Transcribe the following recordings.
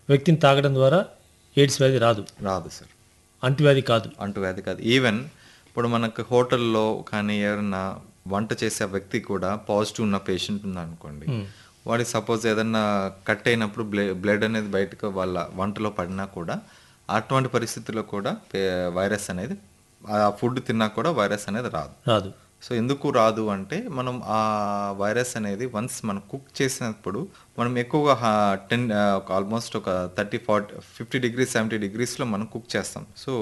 వ్యక్తిని తాగడం ద్వారా ఎయిడ్స్ వ్యాధి రాదు రాదు సార్ అంటువ్యాధి కాదు అంటువ్యాధి కాదు ఈవెన్ ఇప్పుడు మనకు హోటల్లో కానీ ఎవరన్నా వంట చేసే వ్యక్తి కూడా పాజిటివ్ ఉన్న పేషెంట్ ఉందనుకోండి వాడికి సపోజ్ ఏదన్నా కట్ అయినప్పుడు బ్లే బ్లడ్ అనేది బయటకు వాళ్ళ వంటలో పడినా కూడా అటువంటి పరిస్థితుల్లో కూడా పే- వైరస్ అనేది ఆ ఫుడ్ తిన్నా కూడా వైరస్ అనేది రాదు రాదు సో ఎందుకు రాదు అంటే మనం ఆ వైరస్ అనేది వన్స్ మనం కుక్ చేసినప్పుడు మనం ఎక్కువగా టెన్ ఆల్మోస్ట్ ఒక thirty forty fifty degrees seventy డిగ్రీస్లో మనం కుక్ చేస్తాం సో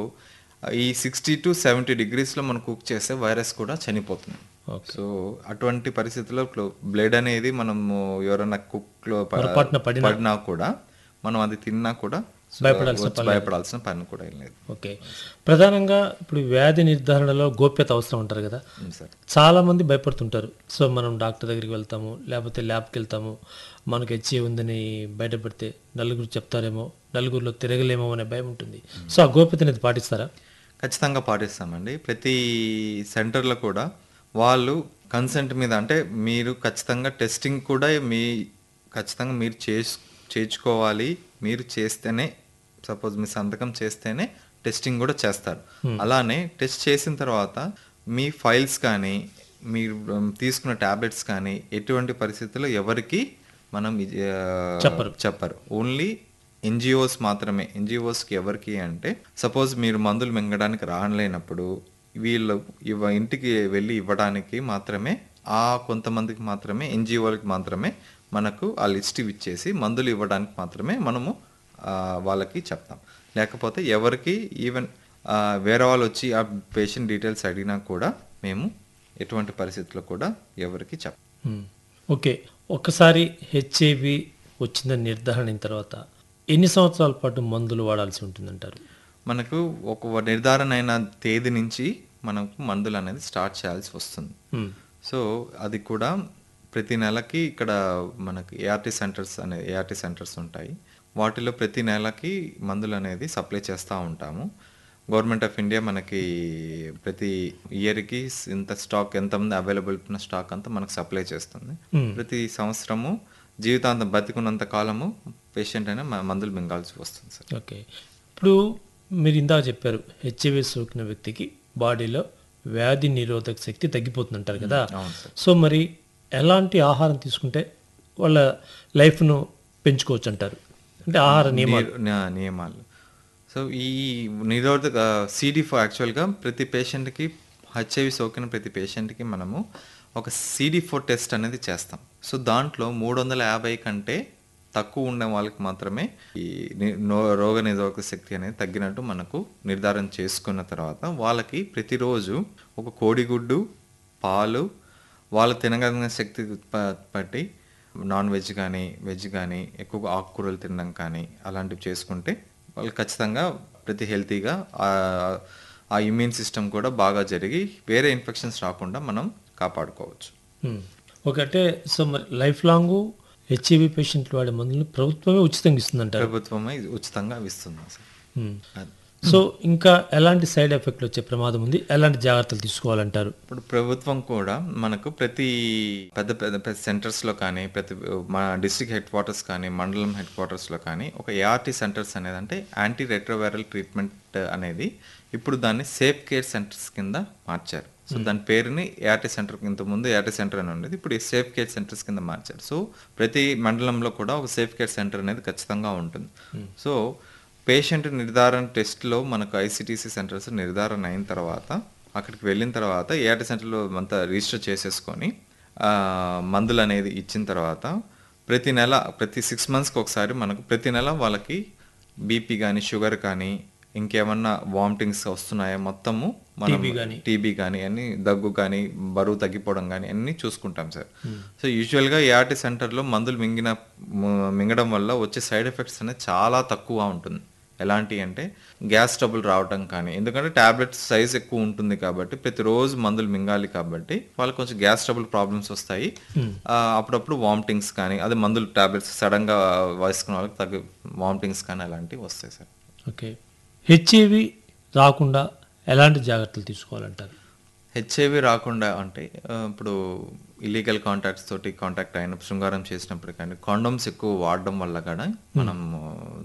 ఈ సిక్స్టీ టు సెవెంటీ డిగ్రీస్లో మనం కుక్ చేస్తే వైరస్ కూడా చనిపోతుంది సో అటువంటి పరిస్థితుల్లో బ్లడ్ అనేది మనము ఎవరైనా కుక్లో పొరపాటున పడినా- పడినా కూడా మనం అది తిన్నా కూడా భయపడాల్సిన వచ్చి భయపడాల్సిన పని కూడా ఏం లేదు ఓకే ప్రధానంగా ఇప్పుడు వ్యాధి నిర్ధారణలో గోప్యత అవసరం అంటారు కదా ఉం సార్ చాలా మంది భయపడుతుంటారు సో మనం డాక్టర్ దగ్గరికి వెళ్తాము లేకపోతే ల్యాబ్కి వెళ్తాము మనకు హెచ్ఐ ఉందని బయటపడితే నలుగురు చెప్తారేమో నలుగురిలో తిరగలేమో అనే భయం ఉంటుంది సో ఆ గోప్యత అనేది పాటిస్తారా ఖచ్చితంగా పాటిస్తామండి ప్రతి సెంటర్లో కూడా వాళ్ళు కన్సెంట్ మీద అంటే మీరు ఖచ్చితంగా టెస్టింగ్ కూడా మీ ఖచ్చితంగా మీరు చేసు చేయించుకోవాలి మీరు చేస్తేనే సపోజ్ మీ సంతకం చేస్తేనే టెస్టింగ్ కూడా చేస్తారు అలానే టెస్ట్ చేసిన తర్వాత మీ ఫైల్స్ కానీ మీరు ఉమ్, తీసుకున్న టాబ్లెట్స్ కానీ ఎటువంటి పరిస్థితుల్లో ఎవరికి మనం ఇది, ఆ, చెప్పరు. చెప్పరు ఓన్లీ ఎన్జిఓస్ మాత్రమే ఎన్జిఓస్కి ఎవరికి అంటే సపోజ్ మీరు మందులు మింగడానికి రాలేనప్పుడు వీళ్ళు ఇవ ఇంటికి వెళ్ళి ఇవ్వడానికి మాత్రమే ఆ కొంతమందికి మాత్రమే ఎన్జిఓలకి మాత్రమే మనకు ఆ లిస్ట్ ఇచ్చేసి మందులు ఇవ్వడానికి మాత్రమే మనము ఆ, వాళ్ళకి చెప్తాం లేకపోతే ఎవరికి ఈవెన్ వేరే వాళ్ళు వచ్చి ఆ పేషెంట్ డీటెయిల్స్ అడిగినా కూడా మేము ఎటువంటి పరిస్థితుల్లో కూడా ఎవరికి చెప్పం మ్మ్. ఓకే ఒక్కసారి హెచ్ఐవి వచ్చిందని నిర్ధారణ అయిన తర్వాత ఎన్ని సంవత్సరాల పాటు మందులు వాడాల్సి ఉంటుందంటారు మనకు ఒక నిర్ధారణ అయిన తేదీ నుంచి మనకు మందులు అనేది స్టార్ట్ చేయాల్సి వస్తుంది మ్మ్. సో అది కూడా ప్రతి నెలకి ఇక్కడ మనకి ఏఆర్టీ సెంటర్స్ అనే ఏఆర్టీ సెంటర్స్ ఉంటాయి వాటిలో ప్రతి నెలకి మందులు అనేది సప్లై చేస్తూ ఉంటాము గవర్నమెంట్ ఆఫ్ ఇండియా మనకి ప్రతి ఇయర్కి ఇంత స్టాక్ ఎంతమంది అవైలబుల్ ఉన్న స్టాక్ అంతా మనకు సప్లై చేస్తుంది ప్రతి సంవత్సరము జీవితాంతం బతికున్నంత కాలము పేషెంట్ అయినా మ- మందులు మింగాల్సి వస్తుంది సార్ ఓకే ఇప్పుడు మీరు ఇందాక చెప్పారు హెచ్ఐవి సోకిన వ్యక్తికి బాడీలో వ్యాధి నిరోధక శక్తి తగ్గిపోతుందంటారు కదా అవును సార్ సో మరి ఎలాంటి ఆహారం తీసుకుంటే వాళ్ళ లైఫ్ను పెంచుకోవచ్చు అంటారు అంటే ఆహార నియమాలు నియ- న- నియమాలు సో ఈ నిరోధక సిడి ఫోర్ యాక్చువల్గా ప్రతి పేషెంట్కి హెచ్ఐవి సోకిన ప్రతి పేషెంట్కి మనము ఒక సిడి ఫోర్ టెస్ట్ అనేది చేస్తాం సో దాంట్లో మూడు వందల యాభై కంటే తక్కువ ఉండే వాళ్ళకి మాత్రమే ఈ ని- నో- రోగ నిరోధక శక్తి అనేది తగ్గినట్టు మనకు నిర్ధారణ చేసుకున్న తర్వాత వాళ్ళకి ప్రతిరోజు ఒక కోడిగుడ్డు పాలు వాళ్ళు తినగలిగిన శక్తి ప- బట్టి నాన్ వెజ్ కానీ వెజ్ కానీ ఎక్కువగా ఆకుకూరలు తినడం కానీ అలాంటివి చేసుకుంటే వాళ్ళు ఖచ్చితంగా ప్రతి హెల్తీగా ఆ- ఆ ఇమ్యూన్ సిస్టమ్ కూడా బాగా జరిగి వేరే ఇన్ఫెక్షన్స్ రాకుండా మనం కాపాడుకోవచ్చు మ్మ్. ఒకటే సో మరి లైఫ్ లాంగ్ హెచ్ఐవి పేషెంట్లు వాడే మందులను ప్రభుత్వమే ఉచితంగా ఇస్తుందంటారు ప్రభుత్వమే ఇది ఉచితంగా ఇస్తుంది సార్ మ్మ్. అది. సో ఇంకా ఎలాంటి సైడ్ ఎఫెక్ట్లు వచ్చే ప్రమాదం ఉంది ఎలాంటి జాగ్రత్తలు తీసుకోవాలంటారు ఇప్పుడు ప్రభుత్వం కూడా మనకు ప్రతి పెద్ద పెద్ద పెద్ద సెంటర్స్లో కానీ ప్రతి మన డిస్ట్రిక్ట్ హెడ్ క్వార్టర్స్ కానీ మండలం హెడ్ క్వార్టర్స్లో కానీ ఒక ఏఆర్టీ సెంటర్స్ అనేది అంటే యాంటీ రెట్రోవైరల్ ట్రీట్మెంట్ అనేది ఇప్పుడు దాన్ని సేఫ్ కేర్ సెంటర్స్ కింద మార్చారు సో దాని పేరుని ఏఆర్టీ సెంటర్ ఇంత ముందు ఏఆర్టీ సెంటర్ అని ఉండేది ఇప్పుడు ఈ సేఫ్ కేర్ సెంటర్స్ కింద మార్చారు సో ప్రతి మండలంలో కూడా ఒక సేఫ్ కేర్ సెంటర్ అనేది ఖచ్చితంగా ఉంటుంది సో పేషెంట్ నిర్ధారణ టెస్ట్లో మనకు ఐసిటీసీ సెంటర్స్ నిర్ధారణ అయిన తర్వాత అక్కడికి వెళ్ళిన తర్వాత ఏఆర్టీ సెంటర్లో అంతా రిజిస్టర్ చేసేసుకొని ఆ, మందులు అనేది ఇచ్చిన తర్వాత ప్రతి నెల ప్రతి సిక్స్ మంత్స్కి ఒకసారి మనకు ప్రతి నెల వాళ్ళకి బీపీ కానీ షుగర్ కానీ ఇంకేమన్నా వామిటింగ్స్ వస్తున్నాయా మొత్తము మనం టీబీ కానీ అన్ని దగ్గు కానీ బరువు తగ్గిపోవడం కానీ అన్ని చూసుకుంటాం సార్ సో యూజువల్గా ఏఆర్టీ సెంటర్లో మందులు మింగిన ము- మింగడం వల్ల వచ్చే సైడ్ ఎఫెక్ట్స్ అనేది చాలా తక్కువ ఉంటుంది ఎలాంటి అంటే గ్యాస్ ట్రబుల్ రావటం కానీ ఎందుకంటే టాబ్లెట్ సైజ్ ఎక్కువ ఉంటుంది కాబట్టి ప్రతిరోజు మందులు మింగాలి కాబట్టి వాళ్ళకి కొంచెం గ్యాస్ ట్రబుల్ ప్రాబ్లమ్స్ వస్తాయి ఆ, అప్పుడప్పుడు వామిటింగ్స్ కానీ అదే మందులు టాబ్లెట్స్ సడన్గా వేసుకున్న వాళ్ళకి తగ్గ వామిటింగ్స్ కానీ అలాంటివి వస్తాయి సార్ ఓకే హెచ్ఐవి రాకుండా ఎలాంటి జాగ్రత్తలు తీసుకోవాలంటారు హెచ్ఐవి రాకుండా అంటే ఆ, ఇప్పుడు ఇల్లీగల్ కాంటాక్ట్స్ తోటి కాంటాక్ట్ అయిన శృంగారం చేసినప్పుడు కానీ కాండమ్స్ ఎక్కువ వాడడం వల్ల కూడా మనం